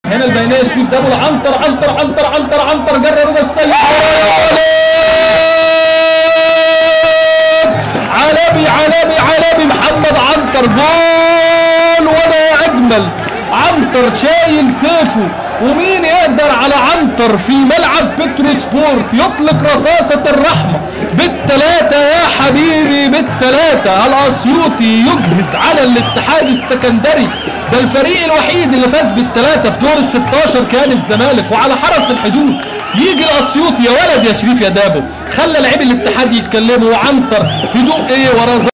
هنا البينيه شريف دابو عنتر عنتر عنتر عنتر عنتر جرر السيد عالمي عالمي عالمي محمد عنتر جول ولا اجمل عنتر شايل سيفه ومين يقدر على عنتر في ملعب بترو سبورت يطلق رصاصة الرحمة بالتلاتة يا حبيبي بالتلاتة الأسيوطي يجهز على الاتحاد السكندري ده الفريق الوحيد اللي فاز بالتلاتة في دور الستاشر كان الزمالك وعلى حرس الحدود يجي الأسيوطي يا ولد يا شريف يا دابو خلى لعيب الاتحاد يتكلموا وعنتر هدوء ايه ورا